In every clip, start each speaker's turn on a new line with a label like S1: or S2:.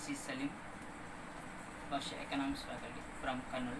S1: This is Salim Basha economics faculty from Kurnool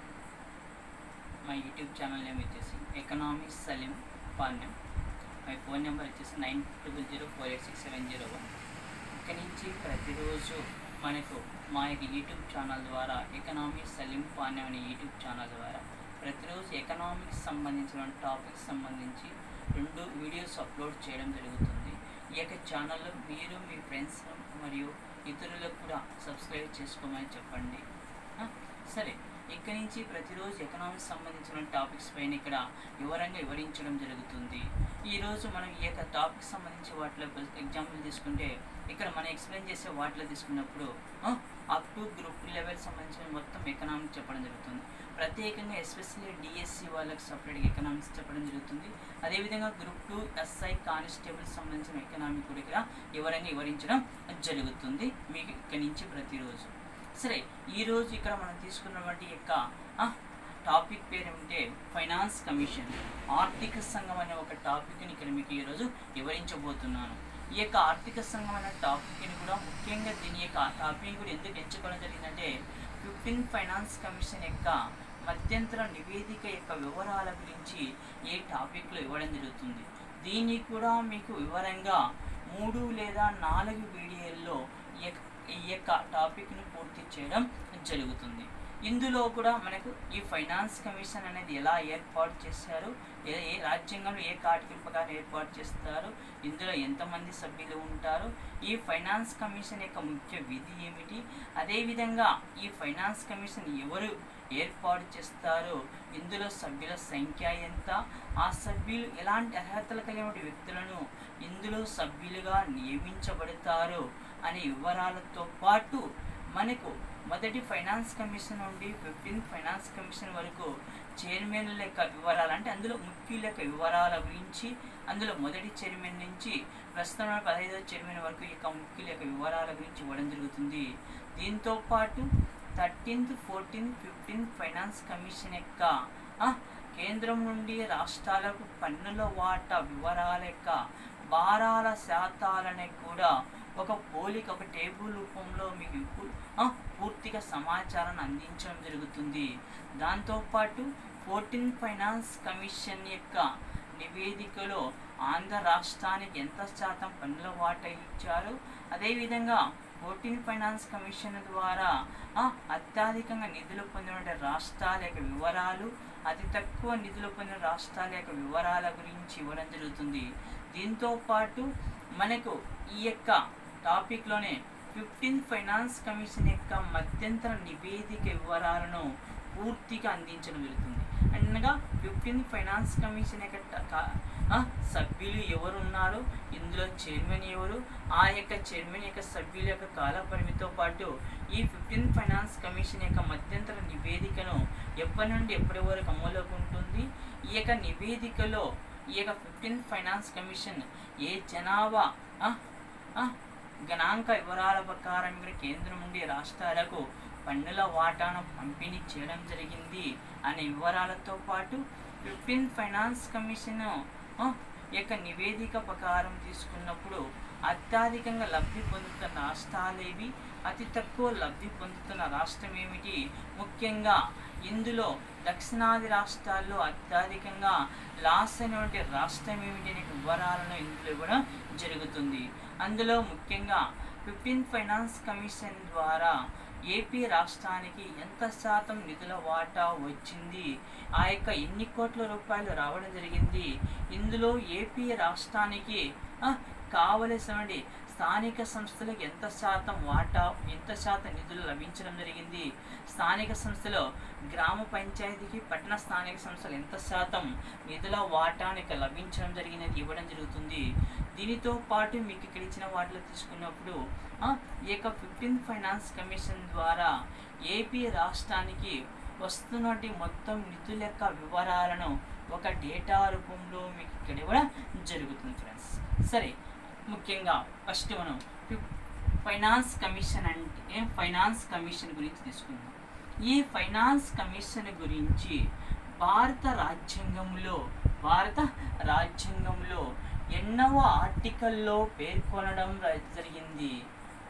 S1: my YouTube channel name వచ్చేసి economics Salim Palyam my phone number వచ్చేసి nine triple zero four eight six seven zero one ఇక్కడి నుంచి ప్రతిరోజు మనకు మా యొక్క యూట్యూబ్ ఛానల్ ద్వారా ఎకనామిక్స్ సలీం పాల్యం అనే యూట్యూబ్ ఛానల్ ద్వారా ప్రతిరోజు ఎకనామిక్స్ సంబంధించిన టాపిక్స్ సంబంధించి రెండు వీడియోస్ అప్లోడ్ చేయడం జరుగుతుంది ఈ యొక్క ఛానల్లో మీరు మీ ఫ్రెండ్స్ మరియు ఇతరులకు కూడా సబ్స్క్రైబ్ చేసుకోమని చెప్పండి ఆ, సరే ఇక్కడి నుంచి ప్రతిరోజు ఎకనామిక్స్ సంబంధించిన టాపిక్స్ పైన ఇక్కడ వివరంగా వివరించడం జరుగుతుంది ఈరోజు మనం ఈ యొక్క టాపిక్ సంబంధించి వాటిలో ఎగ్జాంపుల్ తీసుకుంటే ఇక్కడ మనం ఎక్స్ప్లెయిన్ చేసే వాటిలో తీసుకున్నప్పుడు అప్ టు గ్రూప్ లెవెల్ సంబంధించిన మొత్తం ఎకనామిక్స్ చెప్పడం జరుగుతుంది ప్రత్యేకంగా ఎస్పెషల్లీ డిఎస్సి వాళ్ళకి సపరేట్గా ఎకనామిక్స్ చెప్పడం జరుగుతుంది అదేవిధంగా గ్రూప్ టూ ఎస్ఐ కానిస్టేబుల్ సంబంధించిన ఎకనామిక్ కూడా ఇక్కడ వివరంగా వివరించడం జరుగుతుంది మీకు ఇక్కడి నుంచి ప్రతిరోజు సరే ఈరోజు ఇక్కడ మనం తీసుకున్నటువంటి యొక్క ఆ, టాపిక్ పేరు ఏమిటంటే ఫైనాన్స్ కమిషన్ ఆర్థిక సంఘం అనే ఒక టాపిక్ని ఇక్కడ మీకు ఈరోజు వివరించబోతున్నాను ఈ యొక్క ఆర్థిక సంఘం అనే టాపిక్ని కూడా ముఖ్యంగా దీని యొక్క టాపిక్ కూడా ఎందుకు ఎంచుకోవడం జరిగిందంటే ఫిఫ్టీన్ ఫైనాన్స్ కమిషన్ యొక్క మధ్యంతర నివేదిక యొక్క వివరాల గురించి ఈ టాపిక్లో ఇవ్వడం జరుగుతుంది దీన్ని కూడా మీకు వివరంగా మూడు లేదా నాలుగు వీడియోల్లో ఈ యొక్క- ఈ యొక్క టాపిక్ను పూర్తి చేయడం జరుగుతుంది ఇందులో కూడా మనకు ఈ ఫైనాన్స్ కమిషన్ అనేది ఎలా ఏర్పాటు చేశారు ఏ ఏ రాజ్యాంగంలో ఏ ఆర్టికల్ ప్రకారం ఏర్పాటు చేస్తారు ఇందులో ఎంతమంది సభ్యులు ఉంటారు ఈ ఫైనాన్స్ కమిషన్ యొక్క ముఖ్య విధి ఏమిటి అదేవిధంగా ఈ ఫైనాన్స్ కమిషన్ ఎవరు ఏర్పాటు చేస్తారు ఇందులో సభ్యుల సంఖ్య ఎంత ఆ సభ్యులు ఎలాంటి అర్హతలు కలిగిన వ్యక్తులను ఇందులో సభ్యులుగా నియమించబడతారు అనే వివరాలతో పాటు మనకు మొదటి ఫైనాన్స్ కమిషన్ నుండి ఫిఫ్టీన్త్ ఫైనాన్స్ కమిషన్ వరకు చైర్మన్ యొక్క వివరాలు అంటే అందులో ముఖ్యుల యొక్క వివరాల గురించి అందులో మొదటి చైర్మన్ నుంచి ప్రస్తుతం ఉన్న పదహైదవ చైర్మన్ వరకు ఈ యొక్క ముఖ్యుల యొక్క వివరాల గురించి ఇవ్వడం జరుగుతుంది దీంతో పాటు thirteenth fourteenth fifteenth finance commission యొక్క ఆ, కేంద్రం నుండి రాష్ట్రాలకు పన్నుల వాటా వివరాల యొక్క భారాల శాతాలనే కూడా ఒక పోలిక ఒక టేబుల్ రూపంలో మీకు పు- ఆ, పూర్తిగా సమాచారాన్ని అందించడం జరుగుతుంది దాంతోపాటు ఫోర్టీన్ ఫైనాన్స్ కమిషన్ యొక్క నివేదికలో ఆంధ్ర రాష్ట్రానికి ఎంత శాతం పన్నుల వాటా ఇచ్చారు అదేవిధంగా ఫోర్టీన్ ఫైనాన్స్ కమిషన్ ద్వారా ఆ, అత్యధికంగా నిధులు పొందిన రాష్ట్రాల యొక్క వివరాలు అతి తక్కువ నిధులు పొందిన రాష్ట్రాల యొక్క వివరాల గురించి ఇవ్వడం జరుగుతుంది దీంతో పాటు మనకు ఈ యొక్క టాపిక్లోనే ఫిఫ్టీన్త్ ఫైనాన్స్ కమిషన్ యొక్క మధ్యంతర నివేదిక వివరాలను పూర్తిగా అందించడం జరుగుతుంది అనగా ఫిఫ్టీన్త్ ఫైనాన్స్ కమిషన్ యొక్క ట- కా- ఆ, సభ్యులు ఎవరు ఉన్నారు ఇందులో చైర్మన్ ఎవరు ఆ యొక్క చైర్మన్ యొక్క సభ్యుల యొక్క కాల పరిమితితో పాటు ఈ ఫిఫ్టీన్త్ ఫైనాన్స్ కమిషన్ యొక్క మధ్యంతర నివేదికను ఎప్పటి నుండి ఎప్పటి వరకు అమలులోకి ఉంటుంది ఈ యొక్క నివేదికలో ఈ యొక్క ఫిఫ్టీన్త్ ఫైనాన్స్ కమిషన్ ఏ జనాభా ఆ, ఆ, గణాంక వివరాల ప్రకారం ఇక్కడ కేంద్రం నుండి రాష్ట్రాలకు పన్నుల వాటాను పంపిణీ చేయడం జరిగింది అనే వివరాలతో పాటు ఫిఫ్టీన్ ఫైనాన్స్ కమిషన్ ఆ, యొక్క నివేదిక ప్రకారం తీసుకున్నప్పుడు అత్యధికంగా లబ్ధి పొందుతున్న రాష్ట్రాలేవి అతి తక్కువ లబ్ధి పొందుతున్న రాష్ట్రం ఏమిటి ముఖ్యంగా ఇందులో దక్షిణాది రాష్ట్రాల్లో అత్యధికంగా లాస్ అయినటువంటి రాష్ట్రం ఏమిటి అనే వివరాలను ఇందులో ఇవ్వడం జరుగుతుంది అందులో ముఖ్యంగా ఫిఫ్టీన్త్ ఫైనాన్స్ కమిషన్ ద్వారా ఏపీ రాష్ట్రానికి ఎంత శాతం నిధుల వాటా వచ్చింది ఆ యొక్క ఎన్ని కోట్ల రూపాయలు రావడం జరిగింది ఇందులో ఏపీ రాష్ట్రానికి ఆ, కావలసినటువంటి స్థానిక సంస్థలకు ఎంత శాతం వాటా ఎంత శాతం నిధులు లభించడం జరిగింది స్థానిక సంస్థలో గ్రామ పంచాయతీకి పట్టణ స్థానిక సంస్థలు ఎంత శాతం నిధుల వాటానికి లభించడం జరిగినది ఇవ్వడం జరుగుతుంది దీనితో పాటు మీకు ఇక్కడ ఇచ్చిన వాటిలో తీసుకున్నప్పుడు ఆ, ఈ యొక్క ఫిఫ్టీన్త్ ఫైనాన్స్ కమిషన్ ద్వారా ఏపీ రాష్ట్రానికి వస్తున్నటువంటి మొత్తం నిధుల యొక్క వివరాలను ఒక డేటా రూపంలో మీకు ఇక్కడ ఇవ్వడం జరుగుతుంది ఫ్రెండ్స్ సరే ముఖ్యంగా ఫస్ట్ మనం ఫిఫ్- ఫైనాన్స్ కమిషన్ అంటే ఫైనాన్స్ కమిషన్ గురించి తీసుకుందాం ఈ ఫైనాన్స్ కమిషన్ గురించి భారత రాజ్యాంగంలో భారత రాజ్యాంగంలో ఎన్నవ ఆర్టికల్లో పేర్కొనడం ర- జరిగింది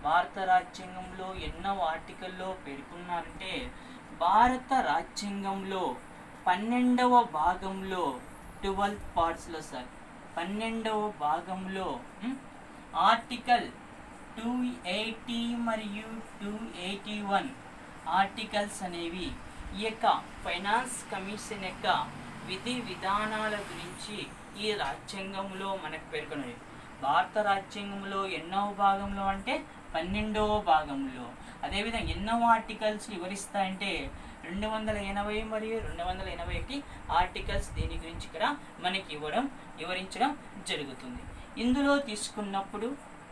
S1: భారత రాజ్యాంగంలో ఎన్నో ఆర్టికల్లో పేర్కొన్నారంటే భారత రాజ్యాంగంలో పన్నెండవ భాగంలో ట్వెల్త్ పార్ట్స్లో సార్ పన్నెండవ భాగంలో ఉమ్, ఆర్టికల్ టూ ఎయిటీ మరియు టూ ఎయిటీ వన్ ఆర్టికల్స్ అనేవి ఈ యొక్క ఫైనాన్స్ కమిషన్ యొక్క విధి విధానాల గురించి ఈ రాజ్యాంగంలో మనకు పేర్కొన్నది భారత రాజ్యాంగంలో ఎన్నవ భాగంలో అంటే పన్నెండవ భాగంలో అదేవిధంగా ఎన్నో ఆర్టికల్స్ వివరిస్తాయంటే రెండు వందల ఎనభై మరియు రెండు వందల ఎనభై ఒకటి ఆర్టికల్స్ దీని గురించి ఇక్కడ మనకి ఇవ్వడం వివరించడం జరుగుతుంది ఇందులో తీసుకున్నప్పుడు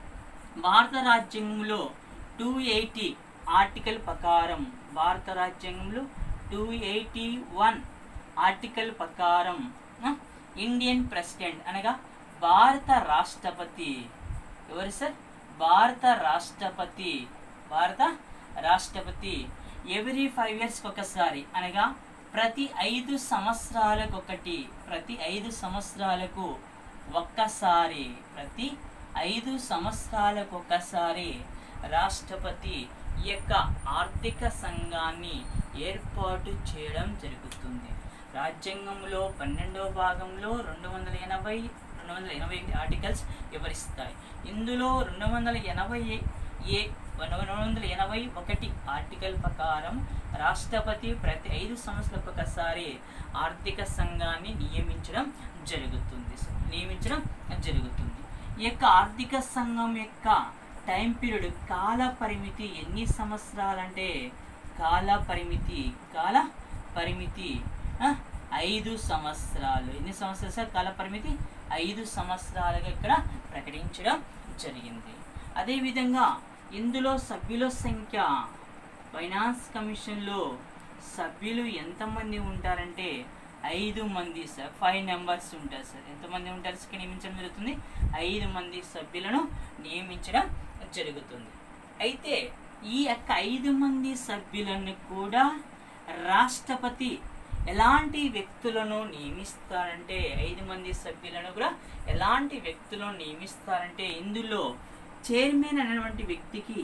S1: భారత రాజ్యాంగంలో టూ ఎయిటీ ఆర్టికల్ ప్రకారం భారత రాజ్యాంగంలో టూ ఎయిటీ వన్ ఆర్టికల్ ప్రకారం ఆ, ఇండియన్ ప్రెసిడెంట్ అనగా భారత రాష్ట్రపతి ఎవరు సార్ భారత రాష్ట్రపతి భారత రాష్ట్రపతి ఎవ్రీ ఫైవ్ ఇయర్స్కి ఒకసారి అనగా ప్రతి ఐదు సంవత్సరాలకు ఒకటి ప్రతి ఐదు సంవత్సరాలకు ఒక్కసారి ప్రతి ఐదు సంవత్సరాలకు ఒకసారి రాష్ట్రపతి ఈ యొక్క ఆర్థిక సంఘాన్ని ఏర్పాటు చేయడం జరుగుతుంది రాజ్యాంగంలో పన్నెండవ భాగంలో రెండు వందల ఎనభై రెండు వందల ఎనభై ఒకటి ఆర్టికల్స్ వివరిస్తాయి ఇందులో రెండు వందల ఎనభై ఏ రెండు వందల ఎనభై ఒకటి ఆర్టికల్ ప్రకారం రాష్ట్రపతి ప్రతి ఐదు సంవత్సరాలకు ఒకసారి ఆర్థిక సంఘాన్ని నియమించడం జరుగుతుంది నియమించడం జరుగుతుంది ఈ యొక్క ఆర్థిక సంఘం యొక్క టైం పీరియడ్ కాల పరిమితి ఎన్ని సంవత్సరాలంటే కాల పరిమితి కాల పరిమితి ఆ, ఐదు సంవత్సరాలు ఎన్ని సంవత్సరాలు సార్ కాల పరిమితి ఐదు సంవత్సరాలుగా ఇక్కడ ప్రకటించడం జరిగింది అదేవిధంగా ఇందులో సభ్యుల సంఖ్య ఫైనాన్స్ కమిషన్లో సభ్యులు ఎంతమంది ఉంటారంటే ఐదు మంది సార్ ఫైవ్ నెంబర్స్ ఉంటారు సార్ ఎంతమంది ఉంటారు సార్ నియమించడం జరుగుతుంది ఐదు మంది సభ్యులను నియమించడం జరుగుతుంది అయితే ఈ యొక్క ఐదు మంది సభ్యులను కూడా రాష్ట్రపతి ఎలాంటి వ్యక్తులను నియమిస్తారంటే ఐదు మంది సభ్యులను కూడా ఎలాంటి వ్యక్తులను నియమిస్తారంటే ఇందులో చైర్మన్ అనేటువంటి వ్యక్తికి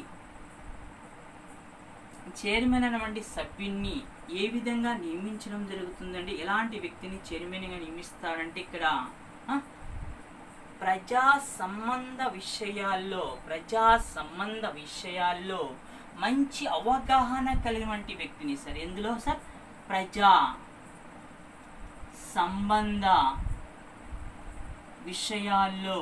S1: చైర్మన్ అనేటువంటి సభ్యున్ని ఏ విధంగా నియమించడం జరుగుతుందండి ఎలాంటి వ్యక్తిని చైర్మన్గా నియమిస్తారంటే ఇక్కడ ఆ, ప్రజా సంబంధ విషయాల్లో ప్రజా సంబంధ విషయాల్లో మంచి అవగాహన కలిగినటువంటి వ్యక్తిని సార్ ఎందులో సార్ ప్రజా సంబంధ విషయాల్లో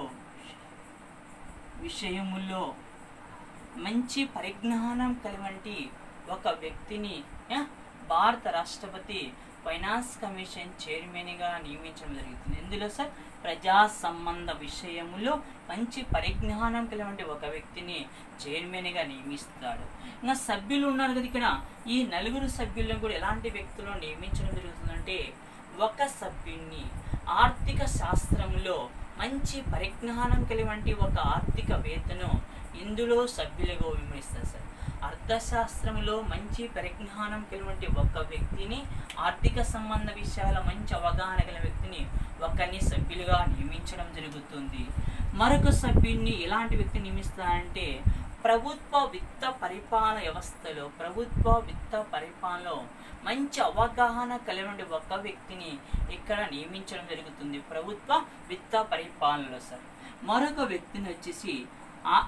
S1: విషయములో మంచి పరిజ్ఞానం కలిగినటువంటి ఒక వ్యక్తిని ఆ, భారత రాష్ట్రపతి ఫైనాన్స్ కమిషన్ చైర్మన్గా నియమించడం జరుగుతుంది ఇందులో సార్ ప్రజా సంబంధ విషయములో మంచి పరిజ్ఞానం కలిగినటువంటి ఒక వ్యక్తిని చైర్మన్గా నియమిస్తాడు ఇంకా సభ్యులు ఉన్నారు కదా ఇక్కడ ఈ నలుగురు సభ్యులను కూడా ఎలాంటి వ్యక్తులను నియమించడం జరుగుతుందంటే ఒక సభ్యుణ్ణి ఆర్థిక శాస్త్రంలో మంచి పరిజ్ఞానం కలిగినటువంటి ఒక ఆర్థికవేత్తను ఇందులో సభ్యులుగా విమర్శిస్తారు సార్ అర్థశాస్త్రంలో మంచి పరిజ్ఞానం కలిగినటువంటి ఒక వ్యక్తిని ఆర్థిక సంబంధ విషయాల మంచి అవగాహన కలిగిన వ్యక్తిని ఒకరిని సభ్యులుగా నియమించడం జరుగుతుంది మరొక సభ్యుడిని ఎలాంటి వ్యక్తిని నియమిస్తారంటే ప్రభుత్వ విత్త పరిపాలన వ్యవస్థలో ప్రభుత్వ విత్త పరిపాలనలో మంచి అవగాహన కలిగిన ఒక వ్యక్తిని ఇక్కడ నియమించడం జరుగుతుంది ప్రభుత్వ విత్త పరిపాలనలో సార్ మరొక వ్యక్తిని వచ్చేసి ఆ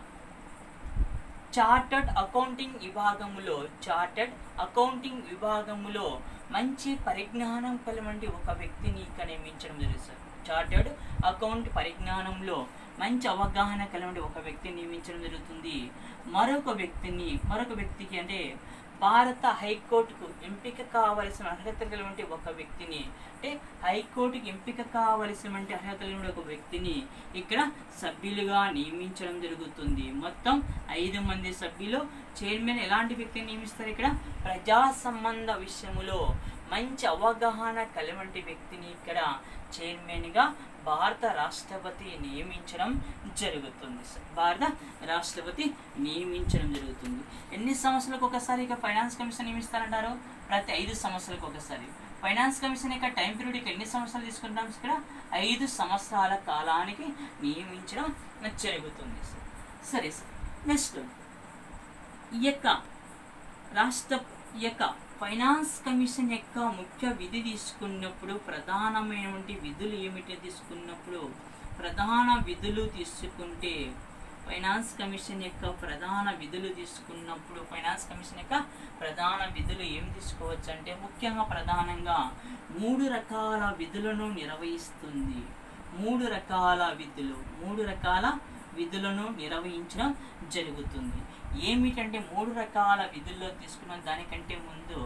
S1: చార్టర్డ్ అకౌంటింగ్ విభాగములో చార్టర్డ్ అకౌంటింగ్ విభాగములో మంచి పరిజ్ఞానం కలిగినటువంటి ఒక వ్యక్తిని ఇక్కడ నియమించడం జరుగుతుంది సార్ చార్టర్డ్ అకౌంట్ పరిజ్ఞానంలో మంచి అవగాహన కలిగిన ఒక వ్యక్తిని నియమించడం జరుగుతుంది మరొక వ్యక్తిని మరొక వ్యక్తికి అంటే భారత హైకోర్టుకు ఎంపిక కావలసిన అర్హత కలిగిన ఒక వ్యక్తిని అంటే హైకోర్టుకి ఎంపిక కావలసినటువంటి అర్హత కలిగిన ఒక వ్యక్తిని ఇక్కడ సభ్యులుగా నియమించడం జరుగుతుంది మొత్తం ఐదు మంది సభ్యులు చైర్మన్ ఎలాంటి వ్యక్తిని నియమిస్తారు ఇక్కడ ప్రజా సంబంధ విషయములో మంచి అవగాహన కలిగినటువంటి వ్యక్తిని ఇక్కడ చైర్మన్గా భారత రాష్ట్రపతి నియమించడం జరుగుతుంది సార్. భారత రాష్ట్రపతి నియమించడం జరుగుతుంది ఎన్ని సంవత్సరాలకు ఒకసారి ఇక ఫైనాన్స్ కమిషన్ నియమిస్తారంటారు ప్రతి ఐదు సంవత్సరాలకు ఒకసారి ఫైనాన్స్ కమిషన్ యొక్క టైం పీరియడ్ ఎన్ని సంవత్సరాలు తీసుకుంటాం ఇక్కడ ఐదు సంవత్సరాల కాలానికి నియమించడం జరుగుతుంది సార్ సరే సార్ నెక్స్ట్ ఈ యొక్క రాష్ట్ర ఈ యొక్క ఫైనాన్స్ కమిషన్ యొక్క ముఖ్య విధి తీసుకున్నప్పుడు ప్రధానమైనటువంటి విధులు ఏమిటి తీసుకున్నప్పుడు ప్రధాన విధులు తీసుకుంటే ఫైనాన్స్ కమిషన్ యొక్క ప్రధాన విధులు తీసుకున్నప్పుడు ఫైనాన్స్ కమిషన్ యొక్క ప్రధాన విధులు ఏం తీసుకోవచ్చు అంటే ముఖ్యంగా ప్రధానంగా మూడు రకాల విధులను నిర్వహిస్తుంది మూడు రకాల విధులు మూడు రకాల విధులను నిర్వహించడం జరుగుతుంది ఏమిటంటే మూడు రకాల విధుల్లో తీసుకున్న దానికంటే ముందు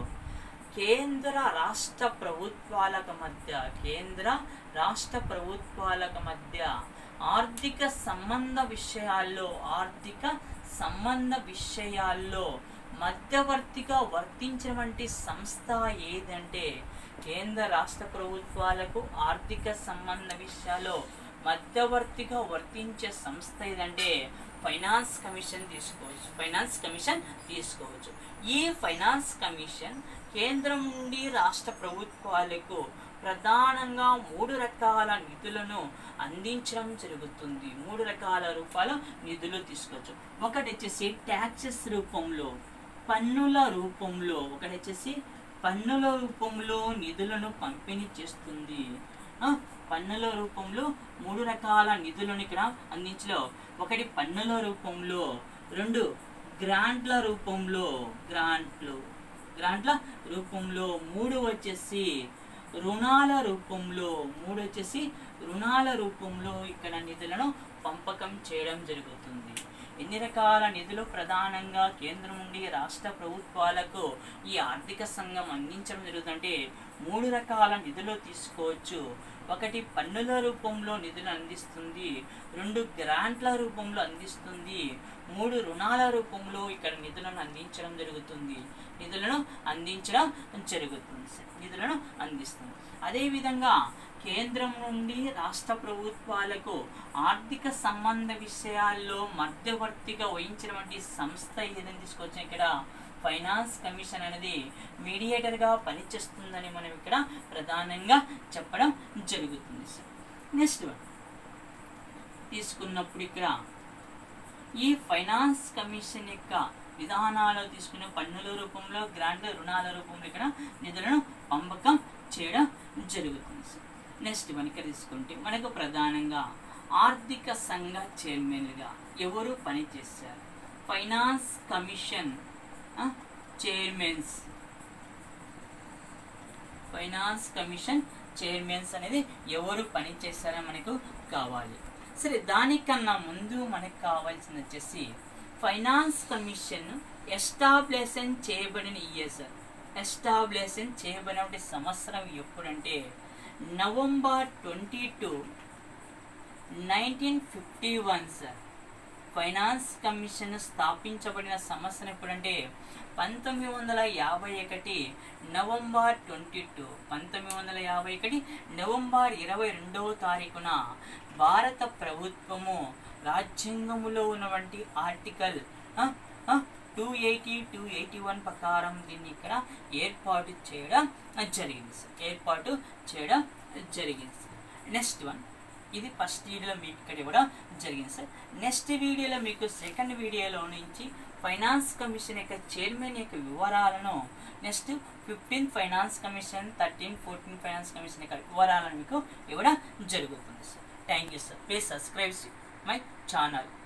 S1: కేంద్ర రాష్ట్ర ప్రభుత్వాలకు మధ్య కేంద్ర రాష్ట్ర ప్రభుత్వాలకు మధ్య ఆర్థిక సంబంధ విషయాల్లో ఆర్థిక సంబంధ విషయాల్లో మధ్యవర్తిగా వర్తించినటువంటి సంస్థ ఏదంటే కేంద్ర రాష్ట్ర ప్రభుత్వాలకు ఆర్థిక సంబంధ విషయాల్లో మధ్యవర్తిగా వర్తించే సంస్థ ఏదంటే ఫైనాన్స్ కమిషన్ తీసుకోవచ్చు ఫైనాన్స్ కమిషన్ తీసుకోవచ్చు ఈ ఫైనాన్స్ కమిషన్ కేంద్రం నుండి రాష్ట్ర ప్రభుత్వాలకు ప్రధానంగా మూడు రకాల నిధులను అందించడం జరుగుతుంది మూడు రకాల రూపాల నిధులు తీసుకోవచ్చు ఒకటి వచ్చేసి ట్యాక్సెస్ రూపంలో పన్నుల రూపంలో ఒకటి వచ్చేసి పన్నుల రూపంలో నిధులను పంపిణీ చేస్తుంది ఆ, పన్నుల రూపంలో మూడు రకాల నిధులను ఇక్కడ అందించలో ఒకటి పన్నుల రూపంలో రెండు గ్రాంట్ల రూపంలో గ్రాంట్లు గ్రాంట్ల రూపంలో మూడు వచ్చేసి రుణాల రూపంలో మూడు వచ్చేసి రుణాల రూపంలో ఇక్కడ నిధులను పంపకం చేయడం జరుగుతుంది ఎన్ని రకాల నిధులు ప్రధానంగా కేంద్రం నుండి రాష్ట్ర ప్రభుత్వాలకు ఈ ఆర్థిక సంఘం అందించడం జరుగుతుందంటే మూడు రకాల నిధులు తీసుకోవచ్చు ఒకటి పన్నుల రూపంలో నిధులు అందిస్తుంది రెండు గ్రాంట్ల రూపంలో అందిస్తుంది మూడు రుణాల రూపంలో ఇక్కడ నిధులను అందించడం జరుగుతుంది నిధులను అందించడం జరుగుతుంది సార్. నిధులను అందిస్తుంది అదేవిధంగా కేంద్రం నుండి రాష్ట్ర ప్రభుత్వాలకు ఆర్థిక సంబంధ విషయాల్లో మధ్యవర్తిగా వహించినటువంటి సంస్థ ఏదని తీసుకొచ్చిన ఇక్కడ ఫైనాన్స్ కమిషన్ అనేది మీడియేటర్గా పనిచేస్తుందని మనం ఇక్కడ ప్రధానంగా చెప్పడం జరుగుతుంది సార్ నెక్స్ట్ వన్ తీసుకున్నప్పుడు ఇక్కడ ఈ ఫైనాన్స్ కమిషన్ యొక్క విధానాలు తీసుకునే పన్నుల రూపంలో గ్రాంట్ రుణాల రూపంలో ఇక్కడ నిధులను పంపకం చేయడం జరుగుతుంది సార్ నెక్స్ట్ మనకి తీసుకుంటే మనకు ప్రధానంగా ఆర్థిక సంఘ చైర్మన్లుగా ఎవరు పనిచేశారు ఫైనాన్స్ కమిషన్ ఆ, చైర్మన్స్ ఫైనాన్స్ కమిషన్ చైర్మన్స్ అనేది ఎవరు పనిచేస్తారని మనకు కావాలి సరే దానికన్నా ముందు మనకు కావాల్సింది వచ్చేసి ఫైనాన్స్ కమిషన్ ఎస్టాబ్లిషన్ చేయబడిన ఇయర్ సార్ ఎస్టాబ్లిషన్ చేయబడిన సంవత్సరం ఎప్పుడంటే November twenty two nineteen fifty one sir finance commission స్థాపించబడిన సంవత్సరం ఎప్పుడంటే పంతొమ్మిది వందల యాభై ఒకటి నవంబర్ ట్వంటీ టూ పంతొమ్మిది వందల యాభై ఒకటి నవంబర్ ఇరవై రెండవ తారీఖున భారత ప్రభుత్వము రాజ్యాంగములో ఉన్నటువంటి article two eighty two eighty one ప్రకారం దీన్ని ఇక్కడ ఏర్పాటు చేయడం జరిగింది సార్ ఏర్పాటు చేయడం జరిగింది సార్ నెక్స్ట్ వన్ ఇది ఫస్ట్ వీడియోలో మీకు ఇక్కడ ఇవ్వడం జరిగింది సార్ నెక్స్ట్ వీడియోలో మీకు సెకండ్ వీడియోలో నుంచి ఫైనాన్స్ కమిషన్ యొక్క చైర్మన్ యొక్క వివరాలను next fifteen finance commission thirteen fourteen finance commission యొక్క వివరాలను మీకు ఇవ్వడం జరుగుతుంది sir thank you sir please subscribe my channel